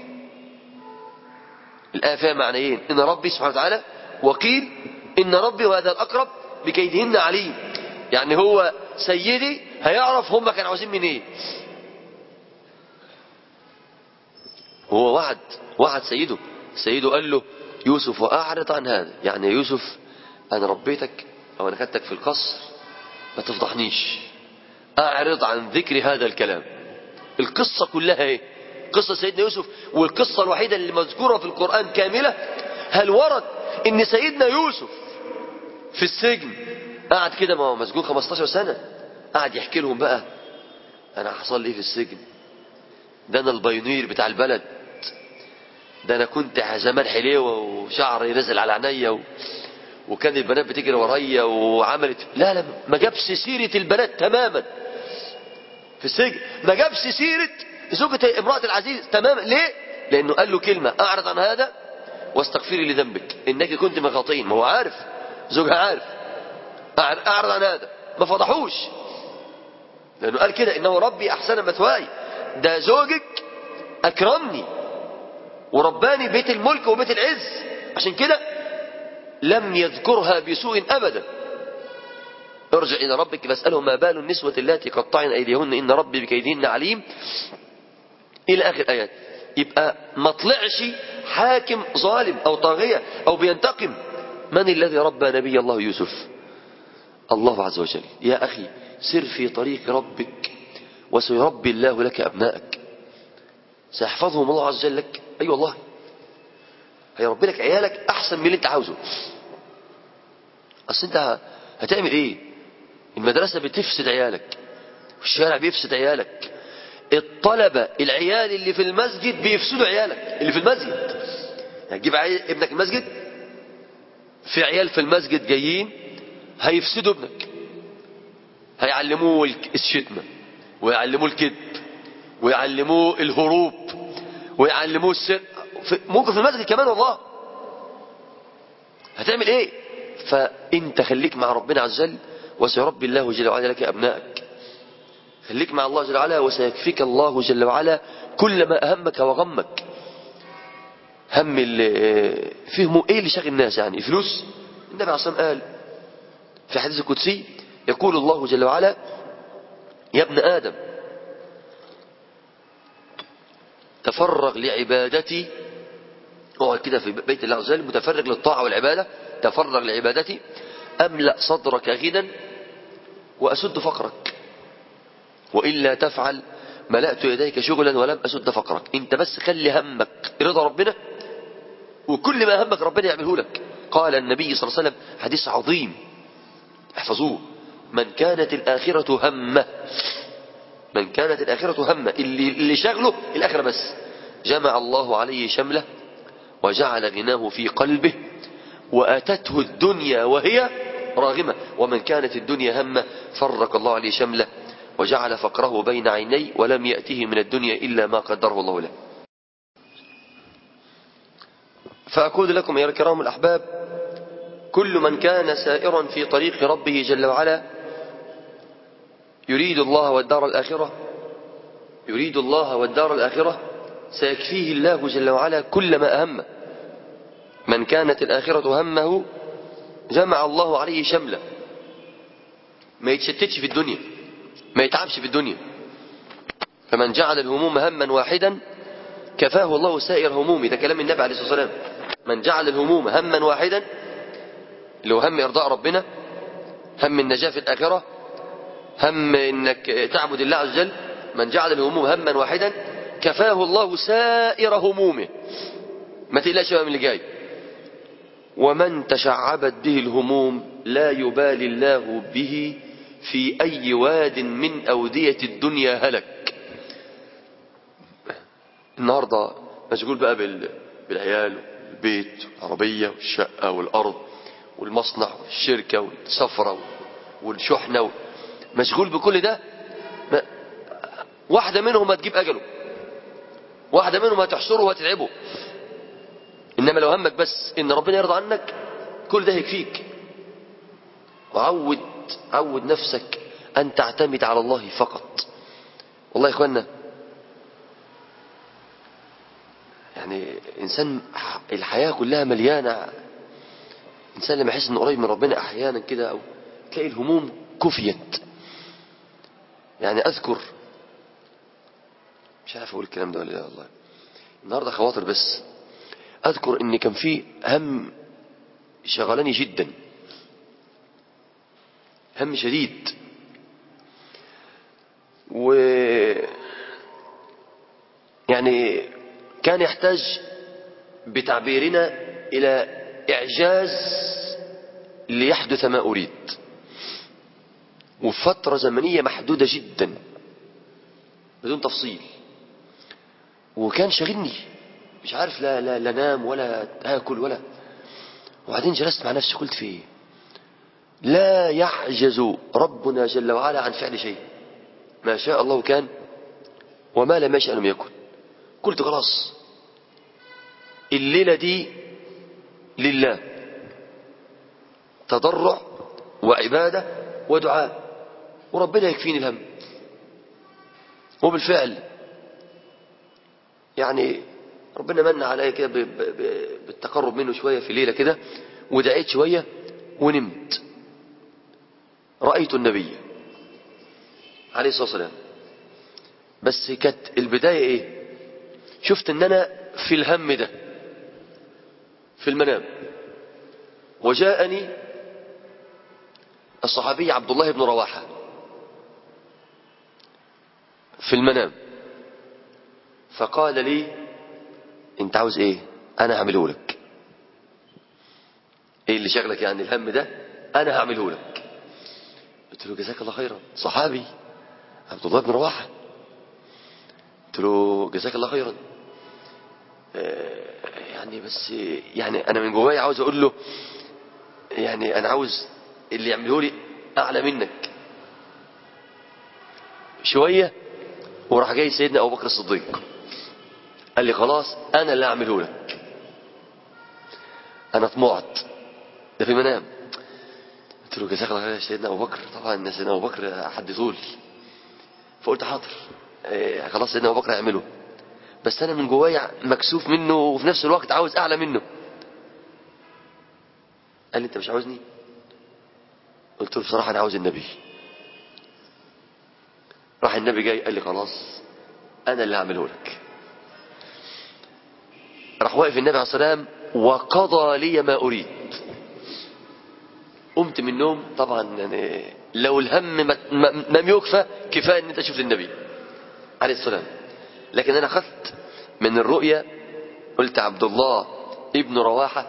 الآية فيها معنيين ان ربي سبحانه وتعالى وقيل ان ربي وهذا الاقرب بكيدهن عليم يعني هو سيدي هيعرف هم كانوا عاوزين من ايه هو وعد وعد سيده سيده قال له يوسف وأعرض عن هذا يعني يوسف أنا ربيتك أو أنا خدتك في القصر ما تفضحنيش أعرض عن ذكر هذا الكلام القصة كلها ايه قصة سيدنا يوسف والقصة الوحيدة اللي مذكورة في القرآن كاملة هل ورد ان سيدنا يوسف في السجن قعد كده ما هو مسجون 15 سنة قعد يحكي لهم بقى انا حصل لي في السجن ده انا البيونير بتاع البلد ده انا كنت زمان حليوه وشعري نزل على عينيا و... وكان البنات بتجري ورايا وعملت لا لا ما جابش سيره البنات تماما في السجن ما جابش سيره زوجة امرأة العزيز تماما ليه؟ لأنه قال له كلمة أعرض عن هذا واستغفري لذنبك إنك كنت من خاطئين ما هو عارف زوجها عارف أعرض عن هذا ما فضحوش لأنه قال كده إنه ربي أحسن مثواي ده زوجك أكرمني ورباني بيت الملك وبيت العز عشان كده لم يذكرها بسوء أبدا ارجع إلى ربك فاسأله ما بال النسوة اللاتي قطعن أيديهن إن ربي بكيدهن عليم إلى آخر آيات يبقى ما طلعش حاكم ظالم أو طاغية أو بينتقم من الذي ربى نبي الله يوسف الله عز وجل يا أخي سر في طريق ربك وسيربي الله لك أبنائك سيحفظهم الله عز وجل لك أي أيوة والله هيربي لك عيالك أحسن من اللي أنت عاوزه أصل أنت هتعمل إيه المدرسة بتفسد عيالك الشارع بيفسد عيالك الطلبة العيال اللي في المسجد بيفسدوا عيالك اللي في المسجد هتجيب ابنك المسجد في عيال في المسجد جايين هيفسدوا ابنك هيعلموه الشتمة ويعلموه الكذب ويعلموه الهروب ويعلموه السر ممكن في المسجد كمان والله هتعمل ايه فانت خليك مع ربنا عز وجل وسيربي الله جل وعلا لك ابنائك خليك مع الله جل وعلا وسيكفيك الله جل وعلا كل ما اهمك وغمك هم اللي فيه ايه اللي شاغل الناس يعني الفلوس النبي عليه الصلاه والسلام قال في حديث القدسي يقول الله جل وعلا يا ابن ادم تفرغ لعبادتي اقعد كده في بيت الله عز وجل متفرغ للطاعه والعباده تفرغ لعبادتي املا صدرك غنى واسد فقرك والا تفعل ملأت يديك شغلا ولم أسد فقرك انت بس خلي همك رضا ربنا وكل ما همك ربنا يعمله لك قال النبي صلى الله عليه وسلم حديث عظيم احفظوه من كانت الآخرة همه من كانت الآخرة همه اللي, اللي شغله الآخرة بس جمع الله عليه شمله وجعل غناه في قلبه وأتته الدنيا وهي راغمة ومن كانت الدنيا همه فرق الله عليه شمله وجعل فقره بين عيني ولم يأته من الدنيا إلا ما قدره الله له فأقول لكم يا الكرام الأحباب كل من كان سائرا في طريق ربه جل وعلا يريد الله والدار الآخرة يريد الله والدار الآخرة سيكفيه الله جل وعلا كل ما أهمه من كانت الآخرة همه جمع الله عليه شمله ما يتشتتش في الدنيا ما يتعبش في الدنيا فمن جعل الهموم هما واحدا كفاه الله سائر همومه ده كلام النبي عليه الصلاة والسلام من جعل الهموم هما واحدا اللي هو هم إرضاء ربنا هم النجاة في الآخرة هم إنك تعبد الله عز وجل من جعل الهموم هما واحدا كفاه الله سائر همومه ما تقلقش بقى من اللي جاي ومن تشعبت به الهموم لا يبالي الله به في أي واد من أودية الدنيا هلك النهاردة مشغول بقى بالعيال والبيت والعربية والشقة والأرض والمصنع والشركة والسفرة والشحنة مشغول بكل ده واحدة منهم هتجيب أجله واحدة منهم هتحصره وهتتعبه إنما لو همك بس إن ربنا يرضى عنك كل ده يكفيك وعود عود نفسك أن تعتمد على الله فقط والله يا إخوانا يعني إنسان الحياة كلها مليانة إنسان لما يحس إنه قريب من ربنا أحيانا كده أو تلاقي الهموم كفيت يعني أذكر مش عارف أقول الكلام ده ولا لا والله النهاردة خواطر بس أذكر إن كان في هم شغلني جدا هم شديد و يعني كان يحتاج بتعبيرنا إلى إعجاز ليحدث ما أريد وفترة زمنية محدودة جدا بدون تفصيل وكان شاغلني مش عارف لا لا لا نام ولا آكل ولا وبعدين جلست مع نفسي قلت في ايه لا يعجز ربنا جل وعلا عن فعل شيء ما شاء الله كان وما لم يشأ لم يكن قلت خلاص الليلة دي لله تضرع وعبادة ودعاء وربنا يكفيني الهم وبالفعل يعني ربنا من عليا كده بالتقرب منه شوية في ليلة كده ودعيت شوية ونمت رأيت النبي عليه الصلاة والسلام بس كانت البداية ايه شفت ان انا في الهم ده في المنام وجاءني الصحابي عبد الله بن رواحة في المنام فقال لي انت عاوز ايه انا هعمله لك ايه اللي شغلك يعني الهم ده انا هعمله لك قلت له جزاك الله خيرا صحابي عبد الله بن رواحة قلت له جزاك الله خيرا آه، يعني بس يعني انا من جوايا عاوز اقول له يعني انا عاوز اللي يعمله لي اعلى منك شوية وراح جاي سيدنا ابو بكر الصديق قال لي خلاص انا اللي اعمله لك انا طمعت ده في منام قلت له جزاك الله خير يا سيدنا ابو بكر طبعا سيدنا ابو بكر حد طول فقلت حاضر إيه خلاص سيدنا ابو بكر هيعمله بس انا من جوايا مكسوف منه وفي نفس الوقت عاوز اعلى منه قال لي انت مش عاوزني قلت له بصراحه انا عاوز النبي راح النبي جاي قال لي خلاص انا اللي هعمله لك راح واقف النبي عليه الصلاه والسلام وقضى لي ما اريد قمت من النوم طبعا يعني لو الهم ما- ما- لم يكفى كفايه ان انت شفت النبي عليه السلام لكن انا اخذت من الرؤيا قلت عبد الله ابن رواحه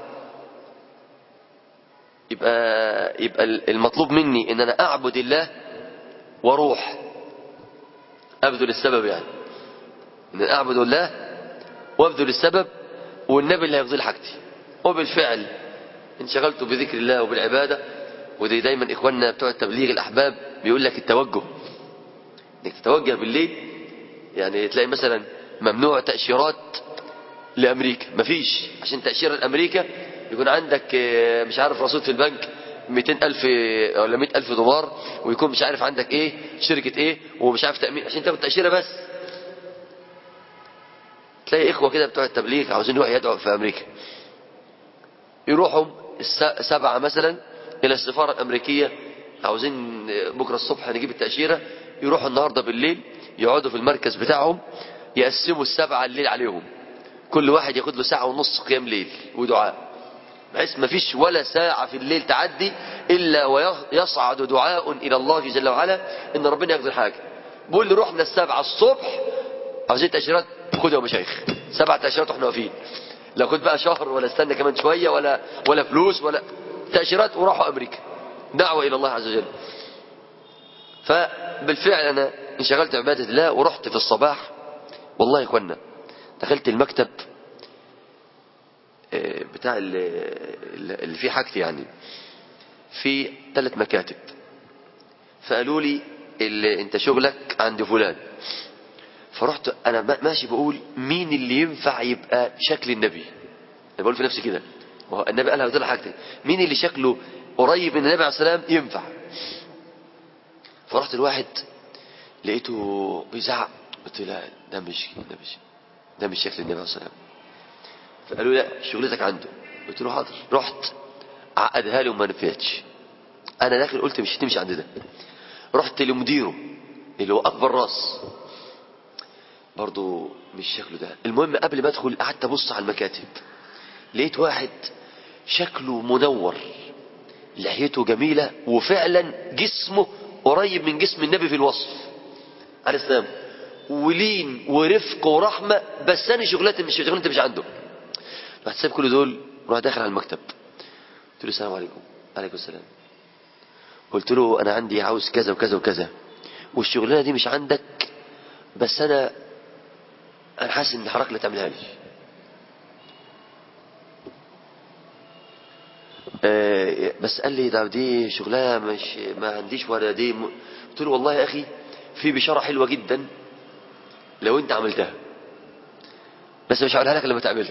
يبقى يبقى المطلوب مني ان انا اعبد الله واروح ابذل السبب يعني ان أنا اعبد الله وابذل السبب والنبي اللي هيقضي لي حاجتي وبالفعل انشغلت بذكر الله وبالعباده ودي دايما اخواننا بتوع التبليغ الاحباب بيقول لك التوجه انك تتوجه بالليل يعني تلاقي مثلا ممنوع تأشيرات لأمريكا مفيش عشان تأشيرة لأمريكا يكون عندك آه، مش عارف رصيد في البنك 200 ألف آه، ولا 100 ألف دولار ويكون مش عارف عندك إيه شركة إيه ومش عارف تأمين عشان تاخد تأشيرة بس تلاقي إخوة كده بتوع التبليغ عاوزين يروحوا يدعوا في أمريكا يروحوا الس- سبعة مثلا إلى السفارة الأمريكية عاوزين بكرة الصبح نجيب التأشيرة يروحوا النهاردة بالليل يقعدوا في المركز بتاعهم يقسموا السبعة الليل عليهم كل واحد ياخد له ساعة ونص قيام ليل ودعاء بحيث ما فيش ولا ساعة في الليل تعدي إلا ويصعد دعاء إلى الله جل وعلا إن ربنا يقدر حاجة بقول لي رحنا السبعة الصبح عاوزين تأشيرات خدوا يا مشايخ سبع تأشيرات واحنا واقفين لا خد بقى شهر ولا استنى كمان شوية ولا ولا فلوس ولا تأشيرات وراحوا أمريكا دعوة إلى الله عز وجل فبالفعل أنا انشغلت بعبادة الله ورحت في الصباح والله يا إخوانا دخلت المكتب آه، بتاع ال- ال- اللي فيه حاجتي يعني في ثلاث مكاتب فقالوا لي اللي انت شغلك عند فلان فرحت انا ما- ماشي بقول مين اللي ينفع يبقى شكل النبي انا بقول في نفسي كده وهو النبي قالها وده حاجتي مين اللي شكله قريب من النبي عليه السلام ينفع فرحت الواحد لقيته بيزعق قلت لا ده مش ده مش ده مش شكل النبي عليه السلام فقالوا لا شغلتك عنده قلت له حاضر رحت عقدها لي وما نفعتش انا داخل قلت مش هتمشي عند ده رحت لمديره اللي هو اكبر راس برضو مش شكله ده المهم قبل ما ادخل قعدت ابص على المكاتب لقيت واحد شكله منور لحيته جميلة وفعلا جسمه قريب من جسم النبي في الوصف عليه السلام ولين ورفق ورحمة بس أنا شغلتي مش شغلتي مش عنده رحت سايب كل دول وراح داخل على المكتب قلت له السلام عليكم عليكم السلام قلت له أنا عندي عاوز كذا وكذا وكذا والشغلانة دي مش عندك بس أنا أنا حاسس إن حضرتك اللي تعملها لي آه، بس قال لي ده دي شغلانه مش ما عنديش ولا دي م- قلت له والله يا اخي في بشاره حلوه جدا لو انت عملتها بس مش هقولها لك لما تعملها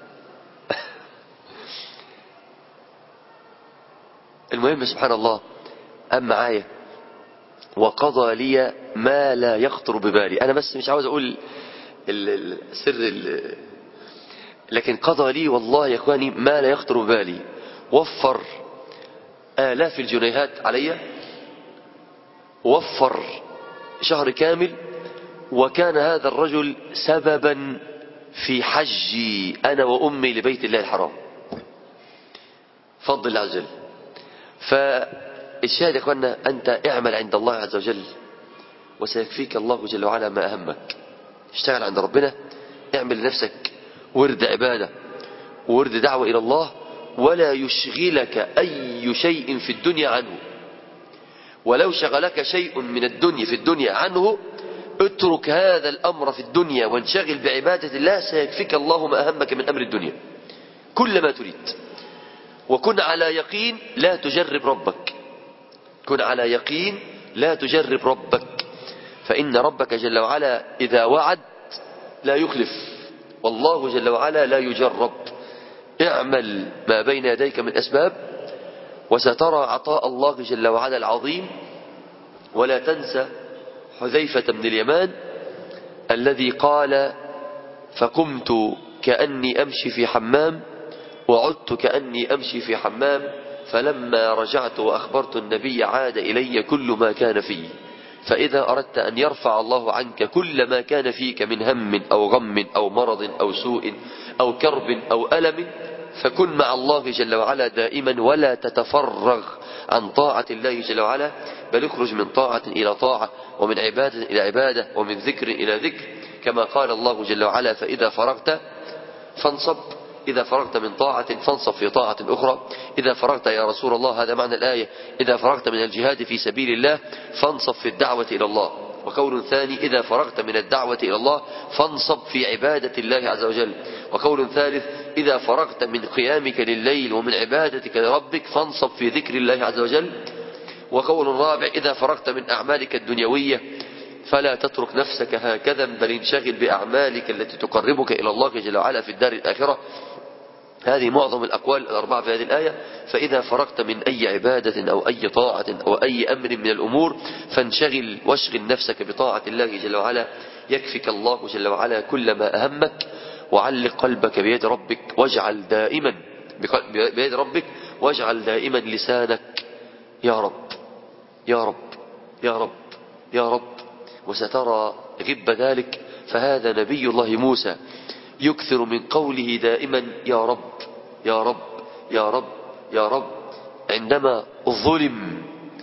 المهم سبحان الله قام معايا وقضى لي ما لا يخطر ببالي انا بس مش عاوز اقول ال- ال- سر ال- لكن قضى لي والله يا اخواني ما لا يخطر ببالي وفر آلاف الجنيهات علي وفر شهر كامل وكان هذا الرجل سببا في حجي أنا وأمي لبيت الله الحرام فضل الله عز وجل فالشاهد يا اخوانا أنت اعمل عند الله عز وجل وسيكفيك الله جل وعلا ما أهمك اشتغل عند ربنا اعمل لنفسك ورد عبادة ورد دعوة إلى الله ولا يشغلك أي شيء في الدنيا عنه ولو شغلك شيء من الدنيا في الدنيا عنه اترك هذا الأمر في الدنيا وانشغل بعبادة الله سيكفيك الله ما أهمك من أمر الدنيا كل ما تريد وكن على يقين لا تجرب ربك كن على يقين لا تجرب ربك فإن ربك جل وعلا إذا وعد لا يخلف والله جل وعلا لا يجرب اعمل ما بين يديك من أسباب وسترى عطاء الله جل وعلا العظيم ولا تنسى حذيفة بن اليمان الذي قال فقمت كأني أمشي في حمام وعدت كأني أمشي في حمام فلما رجعت وأخبرت النبي عاد إلي كل ما كان فيه فإذا أردت أن يرفع الله عنك كل ما كان فيك من هم أو غم أو مرض أو سوء أو كرب أو ألم فكن مع الله جل وعلا دائما ولا تتفرغ عن طاعة الله جل وعلا بل اخرج من طاعة إلى طاعة ومن عبادة إلى عبادة ومن ذكر إلى ذكر كما قال الله جل وعلا فإذا فرغت فانصب إذا فرغت من طاعة فانصب في طاعة أخرى إذا فرغت يا رسول الله هذا معنى الآية إذا فرغت من الجهاد في سبيل الله فانصب في الدعوة إلى الله وقول ثاني إذا فرغت من الدعوة إلى الله فانصب في عبادة الله عز وجل وقول ثالث إذا فرغت من قيامك لليل ومن عبادتك لربك فانصب في ذكر الله عز وجل وقول رابع إذا فرغت من أعمالك الدنيوية فلا تترك نفسك هكذا بل انشغل بأعمالك التي تقربك إلى الله جل وعلا في الدار الآخرة هذه معظم الأقوال الأربعة في هذه الآية فإذا فرغت من أي عبادة أو أي طاعة أو أي أمر من الأمور فانشغل واشغل نفسك بطاعة الله جل وعلا يكفك الله جل وعلا كل ما أهمك وعلق قلبك بيد ربك واجعل دائما بيد ربك واجعل دائما لسانك يا رب يا رب يا رب يا رب وسترى غب ذلك فهذا نبي الله موسى يكثر من قوله دائما يا رب يا رب يا رب يا رب عندما ظلم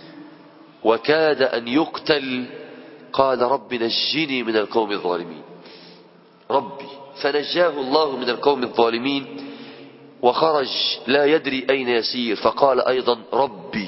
وكاد أن يقتل قال رب نجني من القوم الظالمين ربي فنجاه الله من القوم الظالمين وخرج لا يدري أين يسير فقال أيضا ربي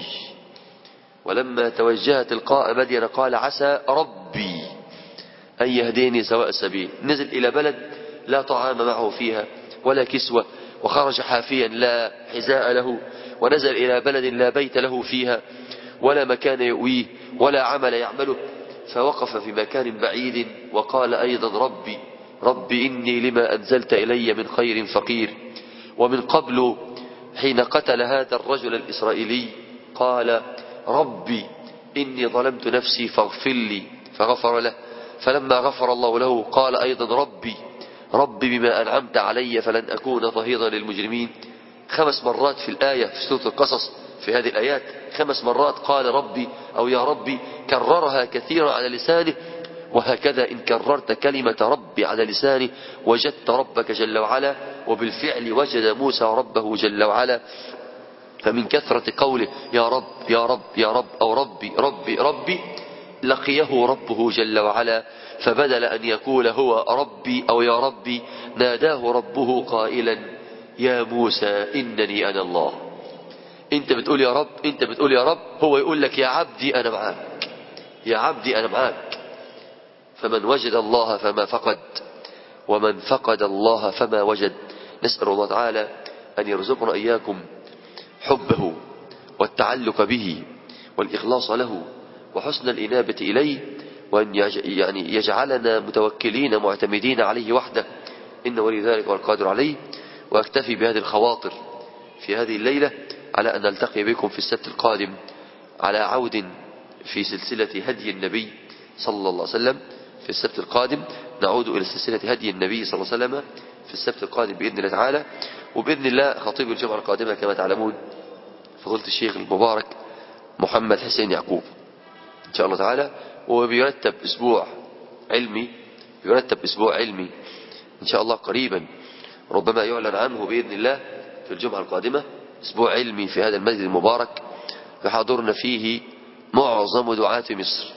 ولما توجه تلقاء مدين قال عسى ربي أن يهديني سواء السبيل نزل إلى بلد لا طعام معه فيها ولا كسوة وخرج حافيا لا حذاء له ونزل إلى بلد لا بيت له فيها ولا مكان يؤويه ولا عمل يعمله فوقف في مكان بعيد وقال أيضا ربي ربي إني لما أنزلت إلي من خير فقير ومن قبل حين قتل هذا الرجل الإسرائيلي قال ربي إني ظلمت نفسي فاغفر لي فغفر له فلما غفر الله له قال أيضا ربي ربي بما أنعمت علي فلن أكون ظهيرا للمجرمين خمس مرات في الآية في سورة القصص في هذه الآيات خمس مرات قال ربي أو يا ربي كررها كثيرا على لسانه وهكذا إن كررت كلمة ربي على لسانه وجدت ربك جل وعلا وبالفعل وجد موسى ربه جل وعلا فمن كثرة قوله يا رب يا رب يا رب أو ربي ربي ربي لقيه ربه جل وعلا فبدل أن يقول هو ربي أو يا ربي ناداه ربه قائلا يا موسى إنني أنا الله أنت بتقول يا رب أنت بتقول يا رب هو يقول لك يا عبدي أنا معاك يا عبدي أنا معاك فمن وجد الله فما فقد ومن فقد الله فما وجد نسأل الله تعالى أن يرزقنا إياكم حبه والتعلق به والإخلاص له وحسن الإنابة إليه وأن يعني يجعلنا متوكلين معتمدين عليه وحده إن ولي ذلك والقادر عليه وأكتفي بهذه الخواطر في هذه الليلة على أن نلتقي بكم في السبت القادم على عود في سلسلة هدي النبي صلى الله عليه وسلم في السبت القادم نعود إلى سلسلة هدي النبي صلى الله عليه وسلم في السبت القادم بإذن الله تعالى وبإذن الله خطيب الجمعة القادمة كما تعلمون فضلت الشيخ المبارك محمد حسين يعقوب إن شاء الله تعالى وبيرتب أسبوع علمي يرتب أسبوع علمي إن شاء الله قريبا ربما يعلن عنه بإذن الله في الجمعة القادمة أسبوع علمي في هذا المسجد المبارك يحاضرنا فيه معظم دعاة مصر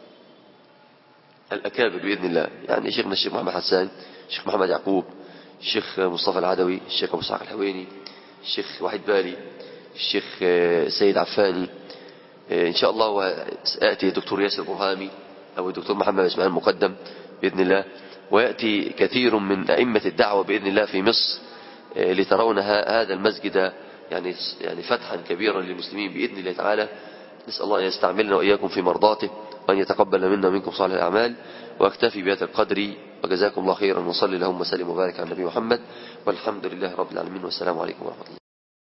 الأكابر بإذن الله يعني شيخنا الشيخ محمد حسان الشيخ محمد يعقوب الشيخ مصطفى العدوي الشيخ أبو اسحاق الحويني الشيخ وحيد بالي الشيخ سيد عفاني إن شاء الله ويأتي الدكتور ياسر برهامي أو الدكتور محمد إسماعيل المقدم بإذن الله ويأتي كثير من أئمة الدعوة بإذن الله في مصر لترون هذا المسجد يعني يعني فتحا كبيرا للمسلمين بإذن الله تعالى نسأل الله أن يستعملنا وإياكم في مرضاته وأن يتقبل منا ومنكم صالح الأعمال وأكتفي بهذا القدر وجزاكم الله خيرا وصلي اللهم وسلم وبارك على النبي محمد والحمد لله رب العالمين والسلام عليكم ورحمة الله